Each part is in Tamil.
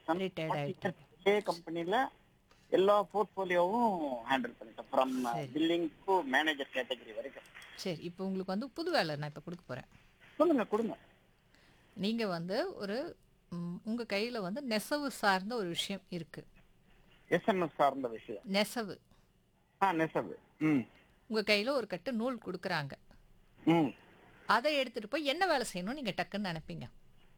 Retired ஆயிட்டீங்க. அதே கம்பெனில எல்லா போர்ட்போலியோவும் ஹேண்டில் பண்ணிட்டேன் ஃப்ரம் சரி. பில்லிங் டு மேனேஜர் கேட்டகரி வரைக்கும் சரி இப்போ உங்களுக்கு வந்து புது வேலை நான் இப்போ கொடுக்க போகிறேன் சொல்லுங்க கொடுங்க நீங்கள் வந்து ஒரு ம், உங்க கையில வந்து நெசவு சார்ந்த ஒரு விஷயம் இருக்கு எஸ்எம்எஸ் சார்ந்த விஷயம் நெசவு ஆ நெசவு ம் உங்க கையில ஒரு கட்டு நூல் கொடுக்குறாங்க ம் அதை எடுத்துட்டு போய் என்ன வேலை செய்யணும் நீங்க டக்குன்னு நினைப்பீங்க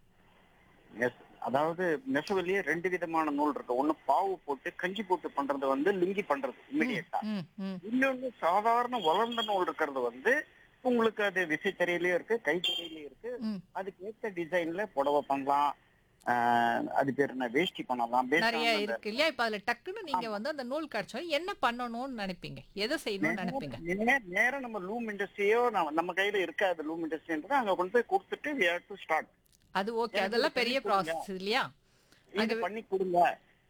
நெஸ் அதாவது நெசவுலயே ரெண்டு விதமான நூல் இருக்கு ஒண்ணு பாவு போட்டு கஞ்சி போட்டு பண்றது வந்து லுங்கி பண்றது இமிடியேட்டா ம் ம் இன்னொன்னு சாதாரண வளர்ந்த நூல் இருக்கிறது வந்து உங்களுக்கு அது விசைத்தறியிலயும் இருக்கு கைத்தறியிலயும் இருக்கு ம் அதுக்கு ஏத்த டிசைன்ல புடவை பண்ணலாம் ஆஹ் அது பேர் என்ன வேஷ்டி பண்ணலாம் based நிறைய on அந்த- இருக்கு இல்லையா இப்ப அதுல டக்குன்னு நீங்க வந்து அந்த நூல் கிடைச்சோம் என்ன பண்ணணும்னு நினைப்பீங்க எதை செய்யணும்னு நினைப்பீங்க நே- நேரா நம்ம லூம் இண்டஸ்ட்ரியோ நம்ம கையில இருக்காது லூம் இண்டஸ்ட்ரின்றது அங்க கொண்டு போய் கொடுத்துட்டு we have to start அது ஓகே எனக்கு அதெல்லாம் ஒரு பெரிய பண்ணி கொடுங்க. ப்ராசஸ் இல்லையா இது பண்ணி கொடுங்க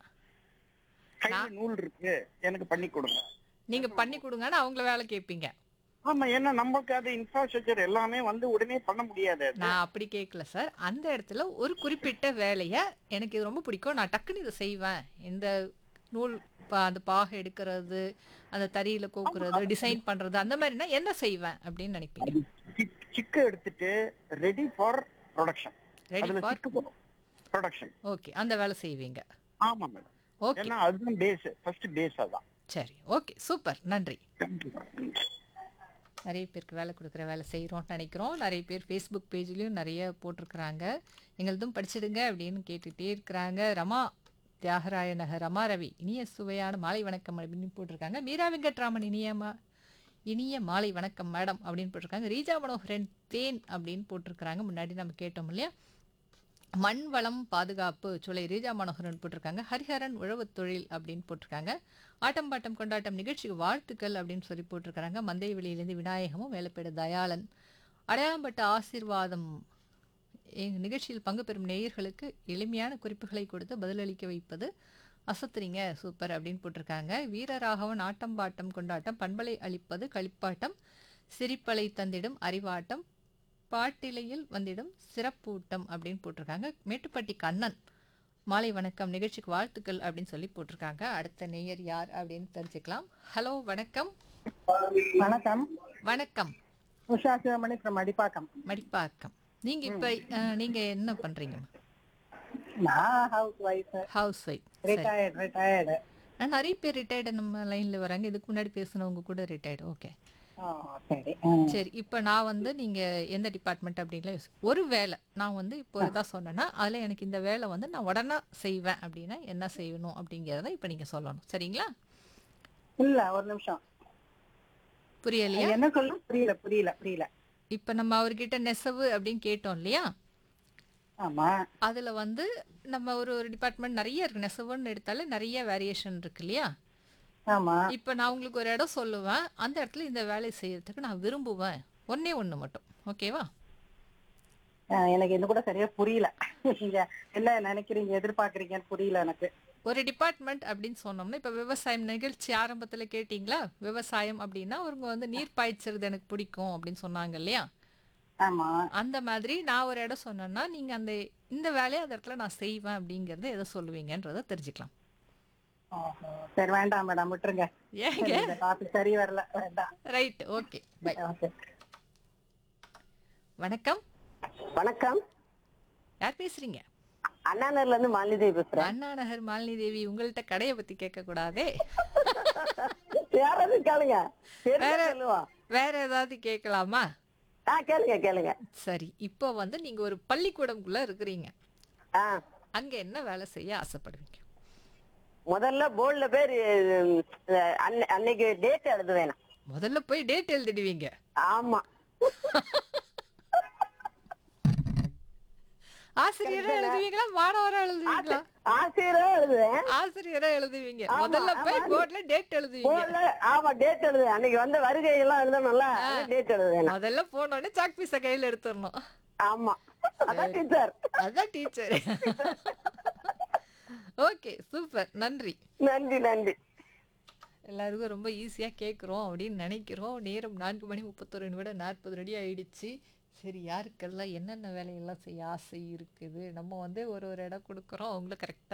கையில நூல் இருக்கு எனக்கு பண்ணி கொடுங்க நீங்க பண்ணி கொடுங்கன்னு அவங்கள வேலை கேட்பீங்க ஆமா ஏன்னா நமக்கு அது இன்ஃப்ராஸ்ட்ரக்சர் எல்லாமே வந்து உடனே பண்ண முடியாது அது. நான் அப்படி கேட்கல சார் அந்த இடத்துல ஒரு குறிப்பிட்ட வேலையை எனக்கு இது ரொம்ப பிடிக்கும் நான் டக்குன்னு இதை செய்வேன் இந்த நூல் பா அந்த பாகை எடுக்கிறது அந்த தறியில கோக்குறது டிசைன் பண்றது அந்த மாதிரினா என்ன செய்வேன் அப்படின்னு நினைப்பீங்க அது சிக்- சிக்கு எடுத்துட்டு ரெடி ஃபார் ப்ரொடக்ஷன் ரெடி அதுல ஃபார் சிக்கு போடும் ப்ரொடக்ஷன் ஓகே அந்த வேலை செய்வீங்க ஆமா மேடம் ஓகே ஏன்னா அதுதான் பேஸ் ஃபர்ஸ்ட் பேஸ் அதான் சரி ஓகே சூப்பர் நன்றி Thank you, madam. நிறைய பேருக்கு வேலை கொடுக்குற வேலை செய்கிறோம்னு நினைக்கிறோம் நிறைய பேர் ஃபேஸ்புக் பேஜ்லேயும் நிறைய போட்டிருக்கிறாங்க எங்களதும் படிச்சிடுங்க அப்படின்னு கேட்டுகிட்டே இருக்கிறாங்க ரமா தியாகராய நகர் ரமா ரவி இனிய சுவையான மாலை வணக்கம் அப்படின்னு போட்டிருக்காங்க மீரா வெங்கட்ராமன் இனியமா இனிய மாலை வணக்கம் மேடம் அப்படின்னு போட்டிருக்காங்க ரீஜா மனோகரன் தேன் அப்படின்னு போட்டிருக்கிறாங்க முன்னாடி நம்ம கேட்டோம் இல்லையா மண் வளம் பாதுகாப்பு சுலை ரீஜா மனோகரன் போட்டிருக்காங்க ஹரிஹரன் உழவுத் தொழில் அப்படின்னு போட்டிருக்காங்க ஆட்டம் பாட்டம் கொண்டாட்டம் நிகழ்ச்சிக்கு வாழ்த்துக்கள் அப்படின்னு சொல்லி போட்டிருக்கிறாங்க மந்தை வெளியிலேருந்து விநாயகமும் வேலைப்பேட தயாளன் அடையாளம்பட்ட ஆசீர்வாதம் எங்கள் நிகழ்ச்சியில் பங்கு பெறும் நேயர்களுக்கு எளிமையான குறிப்புகளை கொடுத்து பதிலளிக்க வைப்பது அசத்துறீங்க சூப்பர் அப்படின்னு போட்டிருக்காங்க வீரராகவன் ஆட்டம் பாட்டம் கொண்டாட்டம் பண்பலை அளிப்பது களிப்பாட்டம் சிரிப்பலை தந்திடும் அறிவாட்டம் பாட்டிலையில் வந்திடும் சிறப்பூட்டம் அப்படின்னு போட்டிருக்காங்க மேட்டுப்பட்டி கண்ணன் மாலை வணக்கம் நிகழ்ச்சிக்கு வாழ்த்துக்கள் அப்படின்னு சொல்லி போட்டிருக்காங்க அடுத்த நேயர் யார் அப்படின்னு தெரிஞ்சுக்கலாம் ஹலோ வணக்கம் வணக்கம் வணக்கம் உஷா சிவமணி ஃப்ரம் அடிப்பாக்கம் மடிப்பாக்கம் நீங்க இப்ப அஹ், நீங்க என்ன பண்றீங்க நான் housewife housewife retired retired நிறைய பேர் ரிட்டையர்டு நம்ம லைன்ல வராங்க இதுக்கு முன்னாடி பேசுனவங்க கூட ரிட்டையர்டு ஓகே சரி ம். சரி இப்போ நான் வந்து நீங்க எந்த டிபார்ட்மெண்ட் அப்படின்ல யோசி- ஒரு வேலை நான் வந்து இப்போ இதான் சொன்னேன்னா அதுல எனக்கு இந்த வேலை வந்து நான் உடனே செய்வேன் அப்படின்னா என்ன செய்யணும் அப்படிங்கிறத இப்போ நீங்க சொல்லணும் சரிங்களா இல்ல ஒரு நிமிஷம் புரியலையா என்ன சொல்ல புரியல புரியல புரியல இப்போ நம்ம அவர்கிட்ட நெசவு அப்படின்னு கேட்டோம் இல்லையா ஆமா அதுல வந்து நம்ம ஒரு ஒரு டிபார்ட்மெண்ட் நிறைய இருக்கு நெசவுன்னு எடுத்தாலே நிறைய வேரியேஷன் இருக்கு இல்லையா ஆமா இப்போ நான் உங்களுக்கு ஒரு இடம் சொல்லுவேன் அந்த இடத்துல இந்த வேலையை செய்யறதுக்கு நான் விரும்புவேன் ஒண்ணே ஒண்ணு மட்டும் ஓகேவா அஹ், எனக்கு இன்னும் கூட சரியா புரியல நீங்க என்ன நினைக்கிறீங்க எதிர்பார்க்கறீங்கன்னு புரியல எனக்கு ஒரு டிபார்ட்மெண்ட் அப்படின்னு சொன்னோம்னா இப்போ விவசாயம் நிகழ்ச்சி ஆரம்பத்துல கேட்டிங்களா விவசாயம் அப்படின்னா அவங்க வந்து நீர் பாய்ச்சறது எனக்கு பிடிக்கும் அப்படின்னு சொன்னாங்க இல்லையா ஆமா அந்த மாதிரி நான் ஒரு இடம் சொன்னேன்னா நீங்க அந்த இந்த வேலையை அந்த இடத்துல நான் செய்வேன் அப்படிங்கறத எதை சொல்லுவீங்கன்றத தெரிஞ்சுக்கலாம் ஓஹோ. சரி வேண்டாம் மேடம் விட்டுருங்க ஏங்க இந்த டாபிக் சரி வரல வேண்டாம் ரைட் ஓகே பை ஓகே வணக்கம் வணக்கம் யார் பேசுறீங்க அண்ணாநகர்ல இருந்து மாலிதேவி பேசுறேன் அண்ணா நகர் மாலினி தேவி உங்கள்கிட்ட கடையை பத்தி கேட்க கூடாதே யாராவது கேளுங்க வேற தெரிஞ்சா சொல்லுவோம் வேற ஏதாவது கேட்கலாமா ஆ கேளுங்க கேளுங்க சரி இப்போ வந்து நீங்க ஒரு பள்ளிக்கூடம்குள்ள இருக்கிறீங்க ஆ அங்க என்ன வேலை செய்ய ஆசைப்படுவீங்க முதல்ல போர்டுல பேர் அன்னைக்கு டேட் எழுதுவேன் நான். முதல்ல போய் டேட் எழுதிடுவீங்க ஆமா ஆசிரியரா எழுதுவீங்களா மாணவரா எழுதுவீங்களா ஆசிரியரா எழுதுவேன் ஆசிரியரா எழுதுவீங்க ஆமா, முதல்ல போய் ஆமா. போர்ட்ல டேட் எழுதுவீங்க போர்டுல ஆமா டேட் எழுதுவேன் அன்னைக்கு வந்த வருகை எல்லாம் எழுதணும்ல டேட் எழுதுவேன் நான். முதல்ல போனோடனே சாக் பீஸ கையில எடுத்துடணும் ஆமா அதான் டீச்சர் அதான் டீச்சர் ஓகே சூப்பர் நன்றி நன்றி நன்றி எல்லாருக்கும் ரொம்ப ஈஸியாக கேட்குறோம் அப்படின்னு நினைக்கிறோம் நேரம் நான்கு மணி முப்பத்தொரு நிமிடம் நாற்பது ரெடி ஆயிடுச்சு சரி யாருக்கெல்லாம் என்னென்ன வேலையெல்லாம் செய்ய ஆசை இருக்குது நம்ம வந்து ஒரு ஒரு இடம் கொடுக்குறோம் அவங்களும் கரெக்டாக